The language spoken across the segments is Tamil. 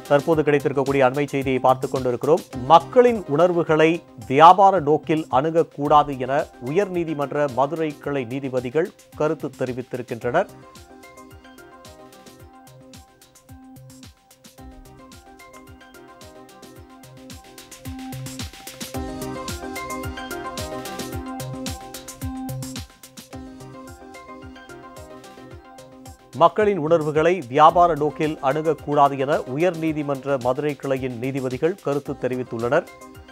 தற்போது கிடைத்திருக்கக்கூடிய அண்மை செய்தியை பார்த்துக் கொண்டிருக்கிறோம் மக்களின் உணர்வுகளை வியாபார நோக்கில் அணுகக்கூடாது என உயர்நீதிமன்ற மதுரை கிளை நீதிபதிகள் கருத்து தெரிவித்திருக்கின்றனர் மக்களின் உணர்வுகளை வியாபார நோக்கில் அணுகக்கூடாது என உயர்நீதிமன்ற மதுரை கிளையின் நீதிபதிகள் கருத்து தெரிவித்துள்ளனர்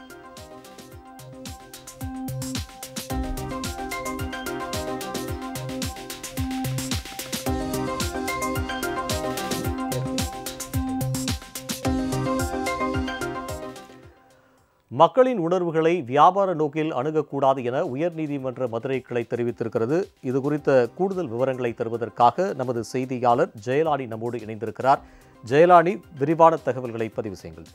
மக்களின் உணர்வுகளை வியாபார நோக்கில் அணுகக்கூடாது என உயர்நீதிமன்ற மதுரை கிளை தெரிவித்திருக்கிறது இது குறித்த கூடுதல் விவரங்களை தருவதற்காக நமது செய்தியாளர் ஜெயலானி நம்மோடு இணைந்திருக்கிறார் ஜெயலானி விரிவான தகவல்களை பதிவு செய்யுங்கள்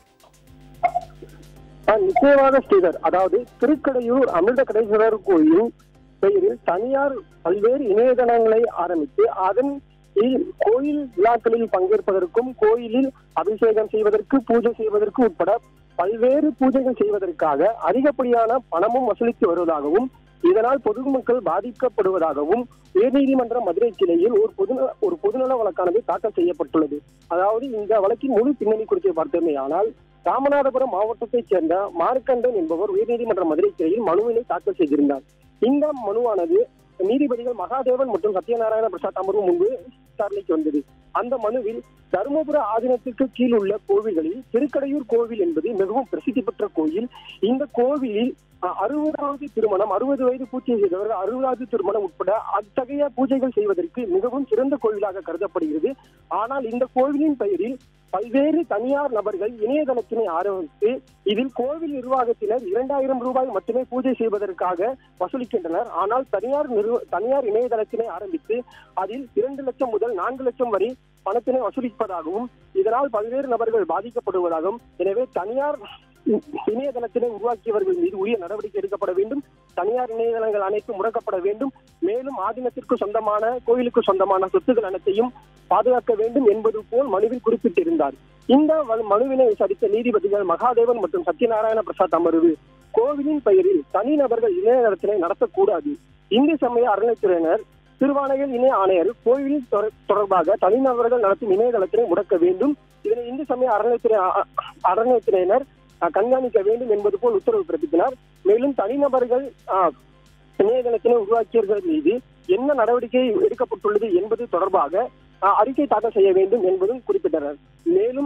ஆ, நிச்சயமாக ஸ்ரீதர் அதாவது திருக்கடையூர் அமிர்த கடேஸ்வரர் கோயில் பெயரில் தனியார் பல்வேறு இணையதளங்களை ஆரம்பித்து அதன் இ- கோயில் விழாக்களில் பங்கேற்பதற்கும் கோயிலில் அபிஷேகம் செய்வதற்கு பூஜை செய்வதற்கு உட்பட பல்வேறு பூஜைகள் செய்வதற்காக அதிகப்படியான பணமும் வசூலித்து வருவதாகவும் இதனால் பொதுமக்கள் பாதிக்கப்படுவதாகவும் உயர்நீதிமன்ற மதுரை கிளையில் ஒரு பொது ஒரு பொதுநல வழக்கானது தாக்கல் செய்யப்பட்டுள்ளது அதாவது இந்த வழக்கின் முழு பின்னணி குறித்து பார்த்தோமே ஆனால் ராமநாதபுரம் மாவட்டத்தைச் சேர்ந்த மார்க்கண்டன் என்பவர் உயர்நீதிமன்ற மதுரை கிளையில் மனுவினை தாக்கல் செய்திருந்தார் இந்த மனுவானது நீதிபதிகள் மகாதேவன் மற்றும் சத்யநாராயண பிரசாத் அமர்வு முன்பு விசாரணைக்கு வந்தது அந்த மனுவில் தருமபுர ஆதீனத்திற்கு கீழ் உள்ள கோவில்களில் திருக்கடையூர் கோவில் என்பது மிகவும் பிரசித்தி பெற்ற கோயில் இந்த கோவிலில் அஹ், அறுபதாவது திருமணம் அறுபது வயது பூஜை செய்தவர்கள் அறுபதாவது திருமணம் உட்பட அத்தகைய பூஜைகள் செய்வதற்கு மிகவும் சிறந்த கோவிலாக கருதப்படுகிறது ஆனால் இந்த கோவிலின் பெயரில் பல்வேறு தனியார் நபர்கள் இணையதளத்தினை ஆரம்பித்து இதில் கோவில் நிர்வாகத்தினர் இரண்டாயிரம் ரூபாய் மட்டுமே பூஜை செய்வதற்காக வசூலிக்கின்றனர் ஆனால் தனியார் நிறுவ தனியார் இணையதளத்தினை ஆரம்பித்து அதில் இரண்டு லட்சம் முதல் நான்கு லட்சம் வரை பணத்தினை வசூலிப்பதாகவும் இதனால் பல்வேறு நபர்கள் பாதிக்கப்படுவதாகவும் எனவே தனியார் இணையதளத்தினை உருவாக்கியவர்கள் மீது உரிய நடவடிக்கை எடுக்கப்பட வேண்டும் தனியார் இணையதளங்கள் அனைத்தும் முடக்கப்பட வேண்டும் மேலும் ஆதீனத்திற்கு சொந்தமான கோயிலுக்கு சொந்தமான சொத்துக்கள் அனைத்தையும் பாதுகாக்க வேண்டும் என்பது போல் மனுவில் குறிப்பிட்டிருந்தார் இந்த வ- மனுவினை விசாரித்த நீதிபதிகள் மகாதேவன் மற்றும் சத்யநாராயண பிரசாத் அமர்வு கோவிலின் பெயரில் தனிநபர்கள் இணையதளத்தினை நடத்தக்கூடாது இந்து சமய அறநிலைத்துறையினர் திருவானைகள் இணை ஆணையர் கோவில் தொட- தொடர்பாக தனிநபர்கள் நடத்தும் இணையதளத்தினை முடக்க வேண்டும் இதனை இந்து சமய அறநிலைத்துறை அ- அ- அறநிலைத்துறையினர் அ, கண்காணிக்க வேண்டும் என்பது போல் உத்தரவு பிறப்பித்தனர் மேலும் தனிநபர்கள் அ, இணையதளத்தினை உருவாக்கியவர்கள் மீது என்ன நடவடிக்கை எடுக்கப்பட்டுள்ளது என்பது தொடர்பாக அ, அறிக்கை தாக்கல் செய்ய வேண்டும் என்பதும் குறிப்பிட்டனர் மேலும்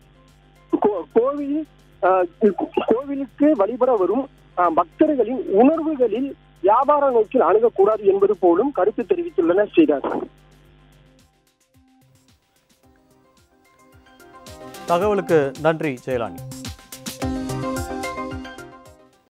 கோ- கோவில் அ, கோவிலுக்கு வழிபட வரும் அ, பக்தர்களின் உணர்வுகளில் வியாபார நோக்கில் அணுகக்கூடாது என்பது போலும் கருத்து தெரிவித்துள்ளனர் ஸ்ரீதர் தகவலுக்கு நன்றி ஜெயலானி